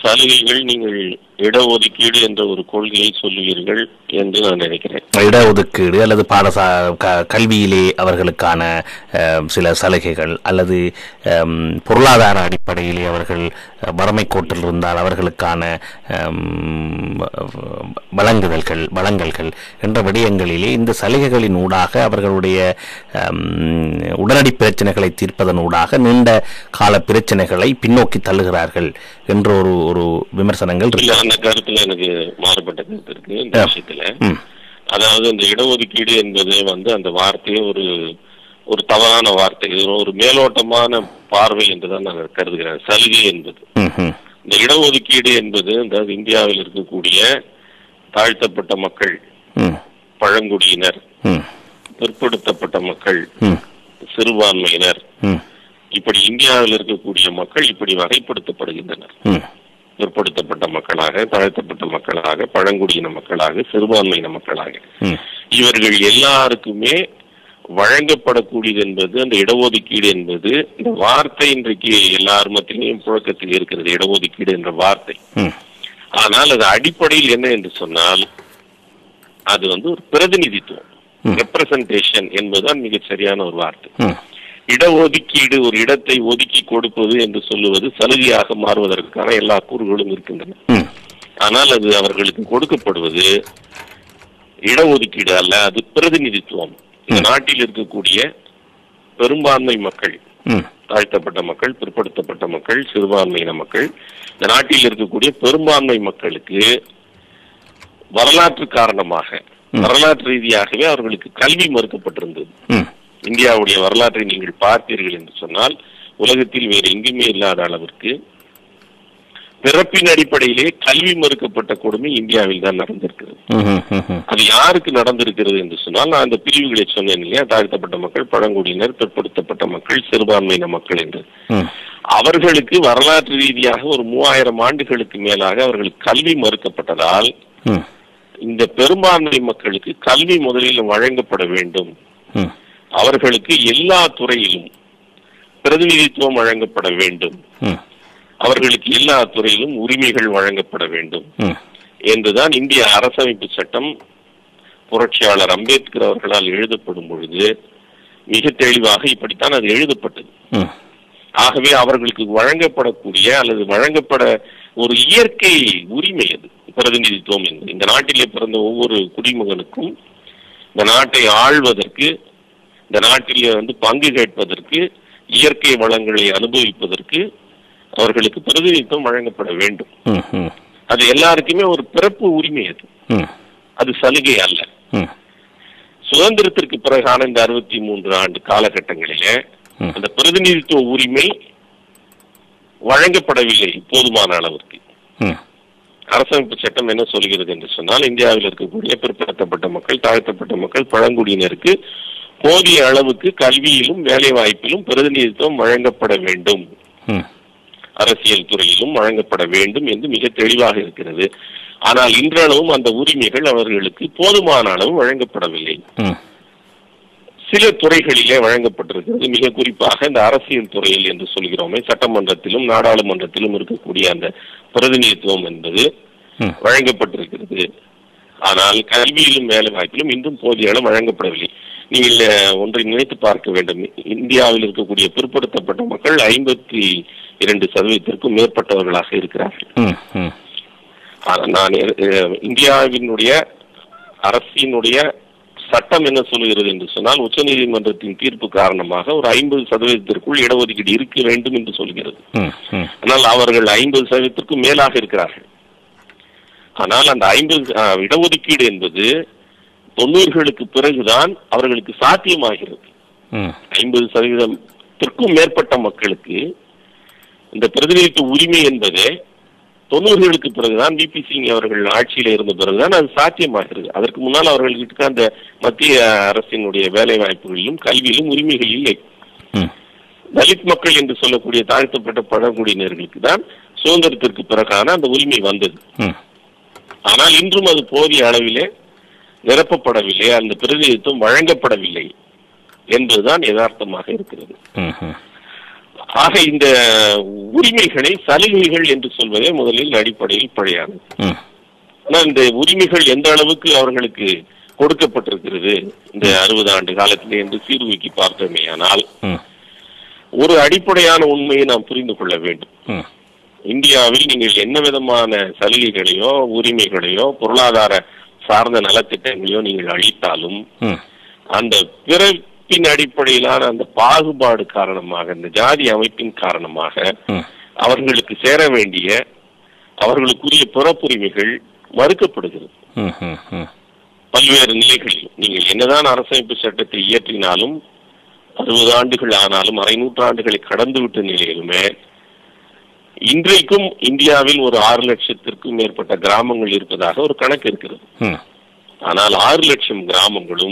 சலுகைகள் நீங்கள் இடஒதுக்கீடு என்ற ஒரு கொள்கையை சொல்லுவீர்கள் என்று நான் நினைக்கிறேன் இடஒதுக்கீடு அல்லது பாடசா க- கல்வியிலே அவர்களுக்கான அஹ், சில சலுகைகள் அல்லது அம், பொருளாதார அடிப்படையிலே அவர்கள் அஹ், வறுமை கோட்டில் இருந்தால் அவர்களுக்கான அம், வழங்குதல்கள் வழங்கல்கள் என்ற விடயங்களிலே இந்த சலுகைகளின் ஊடாக அவர்களுடைய அம், உடனடி பிரச்சனைகளை தீர்ப்பதன் ஊடாக நீண்ட கால பிரச்சனைகளை பின்னோக்கி தள்ளுகிறார்கள் என்ற ஒரு ஒரு விமர்சனங்கள் இல்ல இருக்கு அந்த கருத்துல எனக்கு மாறுபட்ட கருத்து இருக்கு இந்த ஆ. விஷயத்துல ம், அதாவது இந்த இடஒதுக்கீடு என்பது வந்து அந்த வார்த்தையே ஒரு ஒரு தவறான வார்த்தை இது ஒரு மேலோட்டமான பார்வை என்றுதான் நான் கருதுகிறேன் சலுகை என்பது ம், ம், இந்த இடஒதுக்கீடு என்பது இந்த இந்தியாவில் இருக்கக்கூடிய தாழ்த்தப்பட்ட மக்கள் ம், பழங்குடியினர் ம், பிற்படுத்தப்பட்ட மக்கள் ம், சிறுபான்மையினர் ம், இப்படி இந்தியாவில் இருக்கக்கூடிய மக்கள் இப்படி வகைப்படுத்தப்படுகின்றனர் ம், பிற்படுத்தப்பட்ட மக்களாக தாழ்த்தப்பட்ட மக்களாக பழங்குடியின மக்களாக சிறுபான்மையின மக்களாக ம், இவர்கள் எல்லாருக்குமே வழங்கப்படக்கூடியது என்பது அந்த இடஒதுக்கீடு என்பது இந்த வார்த்தை இன்றைக்கு எல்லார் மத்தியிலும் புழக்கத்தில் இருக்கிறது இடஒதுக்கீடு என்ற வார்த்தை ம், ஆனால் அது அடிப்படையில் என்ன என்று சொன்னால் அது வந்து ஒரு பிரதிநிதித்துவம் ம். ரெப்ரசன்டேஷன் என்பதுதான் மிகச் சரியான ஒரு வார்த்தை ம், இடஒதுக்கீடு ஒரு இடத்தை ஒதுக்கி கொடுப்பது என்று சொல்லுவது சலுகையாக மாறுவதற்கான எல்லா கூறுகளும் இருக்கின்றன ம், ஆனால் அது அவர்களுக்கு கொடுக்கப்படுவது இடஒதுக்கீடு அல்ல அது பிரதிநிதித்துவம் இந்த நாட்டில் இருக்கக்கூடிய பெரும்பான்மை மக்கள் ம், தாழ்த்தப்பட்ட மக்கள் பிற்படுத்தப்பட்ட மக்கள் சிறுபான்மையின மக்கள் இந்த நாட்டில் இருக்கக்கூடிய பெரும்பான்மை மக்களுக்கு வரலாற்று காரணமாக ம். வரலாற்று ரீதியாகவே அவர்களுக்கு கல்வி மறுக்கப்பட்டிருந்தது ம், இந்தியாவுடைய வரலாற்றை நீங்கள் பார்த்தீர்கள் என்று சொன்னால் உலகத்தில் வேறு எங்குமே இல்லாத அளவிற்கு பிறப்பின் அடிப்படையிலே கல்வி மறுக்கப்பட்ட கொடுமை இந்தியாவில் தான் நடந்திருக்கிறது ம், ம், ம், ம். அது யாருக்கு நடந்திருக்கிறது என்று சொன்னால் நான் அந்த பிரிவுகளை சொன்னேன் இல்லையா தாழ்த்தப்பட்ட மக்கள் பழங்குடியினர் பிற்படுத்தப்பட்ட மக்கள் சிறுபான்மையின மக்கள் என்று ம், அவர்களுக்கு வரலாற்று ரீதியாக ஒரு மூவாயிரம் ஆண்டுகளுக்கு மேலாக அவர்களுக்கு கல்வி மறுக்கப்பட்டதால் ம், இந்த பெரும்பான்மை மக்களுக்கு கல்வி முதலில் வழங்கப்பட வேண்டும் ம், அவர்களுக்கு எல்லா துறையிலும் பிரதிநிதித்துவம் வழங்கப்பட வேண்டும் ம், அவர்களுக்கு எல்லா துறையிலும் உரிமைகள் வழங்கப்பட வேண்டும் ம், என்றுதான் இந்திய அரசமைப்பு சட்டம் புரட்சியாளர் அம்பேத்கர் அவர்களால் எழுதப்படும் பொழுது மிக தெளிவாக இப்படித்தான் அது எழுதப்பட்டது ம், ஆகவே அவர்களுக்கு வழங்கப்படக்கூடிய அல்லது வழங்கப்பட ஒரு இயற்கை உரிமை அது பிரதிநிதித்துவம் என்பது இந்த நாட்டிலே பிறந்த ஒவ்வொரு குடிமகனுக்கும் இந்த நாட்டை ஆள்வதற்கு இந்த நாட்டிலே வந்து பங்கு கேட்பதற்கு இயற்கை வளங்களை அனுபவிப்பதற்கு அவர்களுக்கு பிரதிநிதித்துவம் வழங்கப்பட வேண்டும் ம், ம், அது எல்லாருக்குமே ஒரு பிறப்பு உரிமை அது ம், அது சலுகை அல்ல ம், சுதந்திரத்திற்கு பிறகான இந்த அறுபத்தி மூன்று ஆண்டு காலகட்டங்களிலே ம். அந்த பிரதிநிதித்துவ உரிமை வழங்கப்படவில்லை போதுமான அளவிற்கு ம், அரசமைப்பு சட்டம் என்ன சொல்கிறது என்று சொன்னால் இந்தியாவில் இருக்கக்கூடிய பிற்படுத்தப்பட்ட மக்கள் தாழ்த்தப்பட்ட மக்கள் பழங்குடியினருக்கு போதிய அளவுக்கு கல்வியிலும் வேலை வாய்ப்பிலும் பிரதிநிதித்துவம் வழங்கப்பட வேண்டும் ம், அரசியல் துறையிலும் வழங்கப்பட வேண்டும் என்று மிக தெளிவாக இருக்கிறது ஆனால் இன்றளவும் அந்த உரிமைகள் அவர்களுக்கு போதுமான அளவு வழங்கப்படவில்லை ம், சில துறைகளிலே வழங்கப்பட்டிருக்கிறது மிக குறிப்பாக இந்த அரசியல் துறையில் என்று சொல்கிறோமே சட்டமன்றத்திலும் நாடாளுமன்றத்திலும் இருக்கக்கூடிய அந்த பிரதிநிதித்துவம் என்பது ம். வழங்கப்பட்டிருக்கிறது ஆனால் கல்வியிலும் வேலை வாய்ப்பிலும் இன்றும் போதிய அளவு வழங்கப்படவில்லை நீங்கள் அஹ், ஒன்றை நினைத்து பார்க்க வேண்டும் இந்தியாவில் இருக்கக்கூடிய பிற்படுத்தப்பட்ட மக்கள் ஐம்பத்தி இரண்டு சதவீதத்திற்கும் மேற்பட்டவர்களாக இருக்கிறார்கள் ம், ம், ஆனால் நான் அஹ், இந்தியாவினுடைய அரசினுடைய சட்டம் என்ன சொல்கிறது என்று சொன்னால் உச்சநீதிமன்றத்தின் தீர்ப்பு காரணமாக ஒரு ஐம்பது சதவீதத்திற்குள் இடஒதுக்கீடு இருக்க வேண்டும் என்று சொல்கிறது ம், ம், ஆனால் அவர்கள் ஐம்பது சதவீதத்திற்கும் மேலாக இருக்கிறார்கள் ஆனால் அந்த ஐம்பது அஹ், இடஒதுக்கீடு என்பது தொண்ணூறுகளுக்கு பிறகுதான் அவர்களுக்கு சாத்தியமாகிறது ம், ஐம்பது சதவீதத்திற்கும் மேற்பட்ட மக்களுக்கு இந்த பிரதிநிதித்துவ உரிமை என்பது தொண்ணூறுகளுக்கு பிறகுதான் பிபி சிங் அவர்கள் ஆட்சியில இருந்த பிறகுதான் அது சாத்தியமாகிறது அதற்கு முன்னால் அவர்களுக்கு அந்த மத்திய அரசினுடைய வேலை வாய்ப்புகளிலும் கல்வியிலும் உரிமைகள் இல்லை ம், தலித் மக்கள் என்று சொல்லக்கூடிய தாழ்த்தப்பட்ட பழங்குடியினர்களுக்கு தான் சுதந்திரத்திற்கு பிறகான அந்த உரிமை வந்தது ம், ஆனால் இன்றும் அது போதிய அளவிலே நிரப்பப்படவில்லை அந்த பிரதிநிதித்துவம் வழங்கப்படவில்லை என்பதுதான் யதார்த்தமாக இருக்கிறது ம், ம். ஆக இந்த உரிமைகளை சலுகைகள் என்று சொல்வதே முதலில் அடிப்படையில் பிழையானது ம் ஆனால் இந்த உரிமைகள் எந்த அளவுக்கு அவர்களுக்கு கொடுக்கப்பட்டிருக்கிறது இந்த அறுபது ஆண்டு காலத்திலே என்று சீர்தூக்கி பார்த்தோமேயானால் ம் ஒரு அடிப்படையான உண்மையை நாம் புரிந்து கொள்ள வேண்டும் ம் இந்தியாவில் நீங்கள் என்ன விதமான சலுகைகளையோ உரிமைகளையோ பொருளாதார சார்ந்த நலத்திட்டங்களையோ நீங்கள் அளித்தாலும் ம் அந்த பிறப்பின் அடிப்படையிலான அந்த பாகுபாடு காரணமாக இந்த ஜாதி அமைப்பின் காரணமாக ம் அவர்களுக்கு சேர வேண்டிய அவர்களுக்குரிய பிறப்புரிமைகள் மறுக்கப்படுகிறது ம் ம் ம் பல்வேறு நிலைகளில் நீங்கள் என்னதான் அரசமைப்பு சட்டத்தை இயற்றினாலும் அறுபது ஆண்டுகள் ஆனாலும் அரை நூற்றாண்டுகளை கடந்துவிட்ட நிலையிலுமே இன்றைக்கும் இந்தியாவில் ஒரு ஆறு லட்சத்திற்கும் மேற்பட்ட கிராமங்கள் இருப்பதாக ஒரு கணக்கு இருக்கிறது ம் ஆனால் ஆறு லட்சம் கிராமங்களும்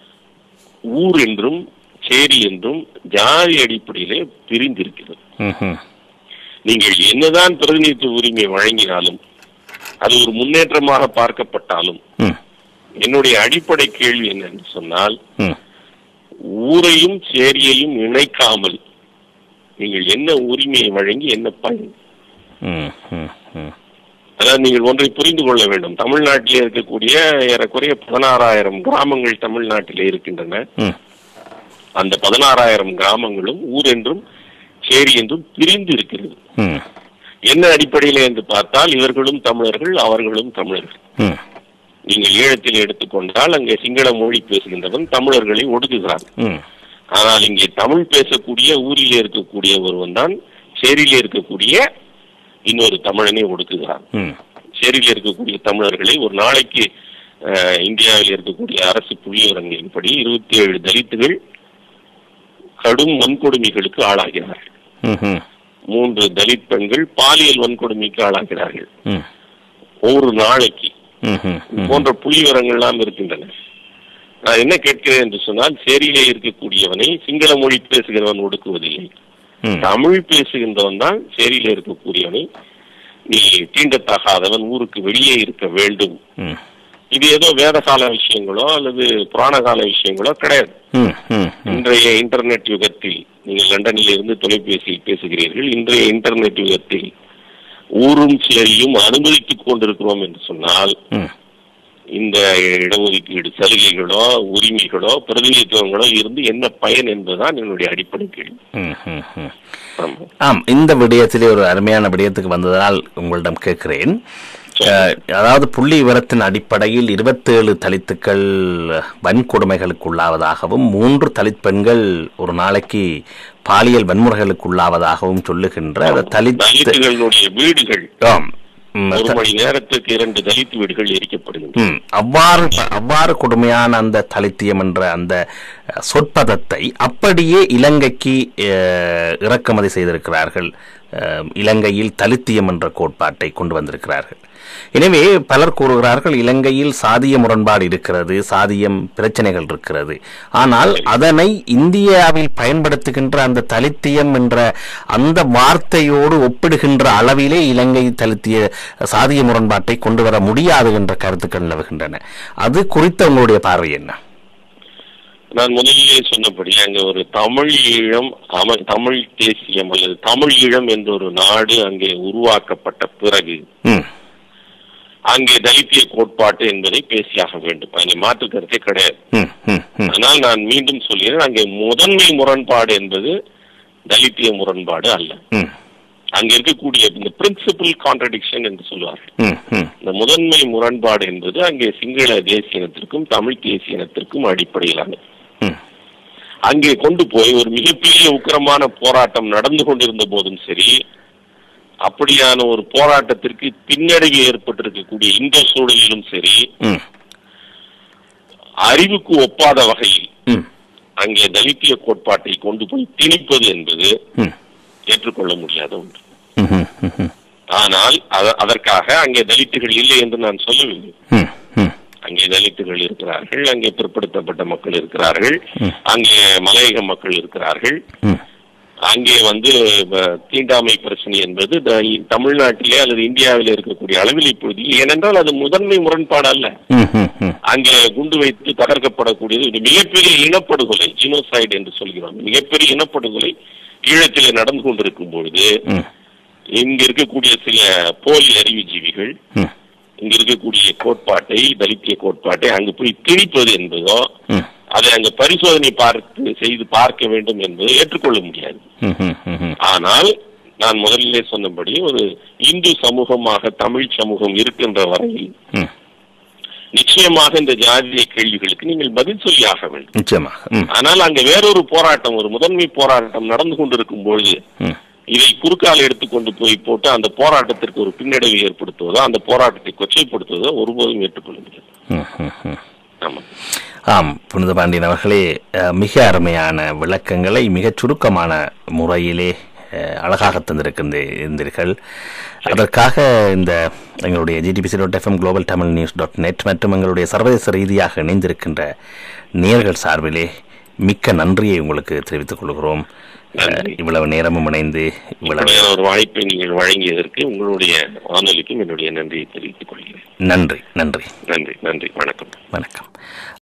ஊர் என்றும் சேரி என்றும் ஜாதி அடிப்படையிலே பிரிந்திருக்கிறது ம் ம் நீங்கள் என்னதான் பிரதிநிதித்துவ உரிமை வழங்கினாலும் அது ஒரு முன்னேற்றமாக பார்க்கப்பட்டாலும் ம் என்னுடைய அடிப்படை கேள்வி என்னன்னு சொன்னால் ம் ஊரையும் சேரியையும் இணைக்காமல் நீங்கள் என்ன உரிமையை வழங்கி என்ன பயன் ம் ம் ம் அதாவது நீங்கள் ஒன்றை புரிந்து கொள்ள வேண்டும் தமிழ்நாட்டிலே இருக்கக்கூடிய ஏறக்குறைய பதினாறாயிரம் கிராமங்கள் தமிழ்நாட்டிலே இருக்கின்றன ம் அந்த பதினாறாயிரம் கிராமங்களும் ஊர் என்றும் சேரி என்றும் பிரிந்து இருக்கிறது ம் என்ன அடிப்படையிலே என்று பார்த்தால் இவர்களும் தமிழர்கள் அவர்களும் தமிழர்கள் ம் நீங்கள் ஈழத்தில் எடுத்துக்கொண்டால் அங்கே சிங்கள மொழி பேசுகின்றவன் தமிழர்களை ஒடுக்குகிறான் ம் ஆனால் இங்கே தமிழ் பேசக்கூடிய ஊரிலே இருக்கக்கூடிய ஒருவன் தான் சேரியிலே இருக்கக்கூடிய இன்னொரு தமிழனை ஒடுக்குகிறான் ம் சேரியில இருக்கக்கூடிய தமிழர்களை ஒரு நாளைக்கு அஹ், இந்தியாவில் இருக்கக்கூடிய அரசு புள்ளிவிவரங்களின்படி இருபத்தி ஏழு தலித்துகள் கடும் வன்கொடுமைகளுக்கு ஆளாகிறார்கள் ம் ம் மூன்று தலித் பெண்கள் பாலியல் வன்கொடுமைக்கு ஆளாகிறார்கள் ம் ஒவ்வொரு நாளைக்கு ம் ம் ம் போன்ற புள்ளிவிவரங்கள்லாம் இருக்கின்றன நான் என்ன கேட்கிறேன் என்று சொன்னால் சேரியிலே இருக்கக்கூடியவனை சிங்கள மொழி பேசுகிறவன் ஒடுக்குவதில்லை ம் தமிழ் பேசுகின்றவன் தான் சேரியில இருக்கக்கூடியவனை நீ தீண்டத்தகாதவன் ஊருக்கு வெளியே இருக்க வேண்டும் ம் இது ஏதோ வேத கால விஷயங்களோ அல்லது புராண கால விஷயங்களோ கிடையாது ம் ம் ம் இன்றைய இன்டர்நெட் யுகத்தில் நீங்கள் லண்டனில் இருந்து தொலைபேசியில் பேசுகிறீர்கள் இன்றைய இன்டர்நெட் யுகத்தில் ஊரும் சேரியும் அனுமதித்துக் கொண்டிருக்கிறோம் என்று சொன்னால் ம் இந்த இடஒதுக்கீடு சலுகைகளோ உரிமைகளோ பிரதிநிதித்துவங்களோ இருந்து என்ன பயன் என்பதுதான் என்னுடைய அடிப்படை கேள்வி ம் ம் ம் ஆமா. ஆம் இந்த விடயத்திலே ஒரு அருமையான விடயத்துக்கு வந்ததால் உங்களிடம் கேட்கிறேன் அஹ், அதாவது புள்ளி விவரத்தின் அடிப்படையில் இருபத்தேழு தலித்துக்கள் வன்கொடுமைகளுக்கு உள்ளாவதாகவும் மூன்று தலித் பெண்கள் ஒரு நாளைக்கு பாலியல் வன்முறைகளுக்கு உள்ளாவதாகவும் சொல்லுகின்ற அந்த தலித் தலித்துகளுடைய வீடுகள் ஆம். ம், ஒரு மணி நேரத்துக்கு இரண்டு தலித் வீடுகள் எரிக்கப்படுகின்றன ம், அவ்வாறு அவ்வாறு கொடுமையான அந்த தலித்தியம் என்ற அந்த அஹ், சொற்பதத்தை அப்படியே இலங்கைக்கு அஹ், இறக்குமதி செய்திருக்கிறார்கள் அஹ், இலங்கையில் தலித்தியம் என்ற கோட்பாட்டை கொண்டு வந்திருக்கிறார்கள் எனவே பலர் கூறுகிறார்கள் இலங்கையில் சாதிய முரண்பாடு இருக்கிறது சாதியம் பிரச்சனைகள் இருக்கிறது ஆனால் அதனை இந்தியாவில் பயன்படுத்துகின்ற அந்த தலித்தியம் என்ற அந்த வார்த்தையோடு ஒப்பிடுகின்ற அளவிலே இலங்கை தலித்திய சாதிய முரண்பாட்டை கொண்டு வர முடியாது என்ற கருத்துக்கள் நிலவுகின்றன அது குறித்த உங்களுடைய பார்வை என்ன நான் முதலிலே சொன்னபடி அங்க ஒரு தமிழ் ஈழம் அம தமிழ் தேசியம் அல்லது தமிழ் ஈழம் என்ற ஒரு நாடு அங்கே உருவாக்கப்பட்ட பிறகு ம் அங்கே தலித்திய கோட்பாட்டு என்பதை பேசியாக வேண்டும் அங்கே மாற்று கருத்தே கிடையாது ம் ம் ம் ஆனால் நான் மீண்டும் சொல்கிறேன் அங்கே முதன்மை முரண்பாடு என்பது தலித்திய முரண்பாடு அல்ல ம் அங்க இருக்கக்கூடிய இந்த பிரின்சிபல் கான்ட்ரடிக்ஷன் என்று சொல்வார்கள் ம் ம் இந்த முதன்மை முரண்பாடு என்பது அங்கே சிங்கள தேசிய இனத்திற்கும் தமிழ் தேசிய இனத்திற்கும் அடிப்படையிலானது ம் அங்கே கொண்டு போய் ஒரு மிகப்பெரிய உக்கிரமான போராட்டம் நடந்து கொண்டிருந்த போதும் சரி அப்படியான ஒரு போராட்டத்திற்கு பின்னடைவு ஏற்பட்டிருக்கக்கூடிய இந்த சூழலிலும் சரி ம் அறிவுக்கு ஒப்பாத வகையில் ம் அங்கே தலித்திய கோட்பாட்டை கொண்டு போய் திணிப்பது என்பது ம் ஏற்றுக்கொள்ள முடியாத ஒன்று ம் ம் ம் ஆனால் அத- அதற்காக அங்கே தலித்துகள் இல்லை என்று நான் சொல்லவில்லை ம் ம் அங்கே தலித்துகள் இருக்கிறார்கள் அங்கே பிற்படுத்தப்பட்ட மக்கள் இருக்கிறார்கள் அங்கே மலையக மக்கள் இருக்கிறார்கள் ம் அங்கே வந்து அஹ், தீண்டாமை பிரச்சனை என்பது த- தமிழ்நாட்டிலே அல்லது இந்தியாவிலே இருக்கக்கூடிய அளவில் இப்பொழுது இல்லை. ஏனென்றால் அது முதன்மை முரண்பாடு அல்ல ம் ம் ம் அங்கே குண்டு வைத்து தகர்க்கப்படக்கூடியது இது மிகப்பெரிய இனப்படுகொலை ஜினோசைடு என்று சொல்கிறோம் மிகப்பெரிய இனப்படுகொலை ஈழத்தில் நடந்து கொண்டிருக்கும் பொழுது ம் இங்க இருக்கக்கூடிய சில போலி அறிவுஜீவிகள் ம் இங்க இருக்கக்கூடிய கோட்பாட்டை தலித்திய கோட்பாட்டை அங்கு போய் திணிப்பது என்பதோ ம் அதை அங்க பரிசோதனை பார்த்து செய்து பார்க்க வேண்டும் என்பதை ஏற்றுக்கொள்ள முடியாது ம் ம் ம் ம் ஆனால் நான் முதலிலே சொன்னபடி ஒரு இந்து சமூகமாக தமிழ் சமூகம் இருக்கின்ற வரையில் ம் நிச்சயமாக இந்த ஜாதிய கேள்விகளுக்கு நீங்கள் பதில் சொல்லியாக வேண்டும் நிச்சயமாக ம் ஆனால் அங்க வேறொரு போராட்டம் ஒரு முதன்மை போராட்டம் நடந்து கொண்டிருக்கும் பொழுது ம் இதை குறுக்கால எடுத்துக்கொண்டு போய் போட்டு அந்த போராட்டத்திற்கு ஒரு பின்னடைவு ஏற்படுத்துவதோ அந்த போராட்டத்தை கொச்சைப்படுத்துவதோ ஒருபோதும் ஏற்றுக்கொள்ள முடியாது ம் ம் ம் ஆமா ஆம் புனித பாண்டியன் அவர்களே அஹ், மிக அருமையான விளக்கங்களை மிகச் சுருக்கமான முறையிலே அஹ், அழகாக தந்திருக்கின்றீர்கள் அதற்காக இந்த எங்களுடைய G T B C dot F M global Tamil news dot net மற்றும் எங்களுடைய சர்வதேச ரீதியாக இணைந்திருக்கின்ற நேர்கள் சார்பிலே மிக்க நன்றியை உங்களுக்கு தெரிவித்துக் கொள்கிறோம் அஹ், நன்றி. இவ்வளவு நேரமும் இணைந்து இவ்வளவு இப்படியான ஒரு வாய்ப்பை நீங்கள் வழங்கியதற்கு உங்களுடைய வானொலிக்கும் என்னுடைய நன்றியை தெரிவித்துக் கொள்கிறேன் நன்றி நன்றி நன்றி நன்றி வணக்கம் வணக்கம்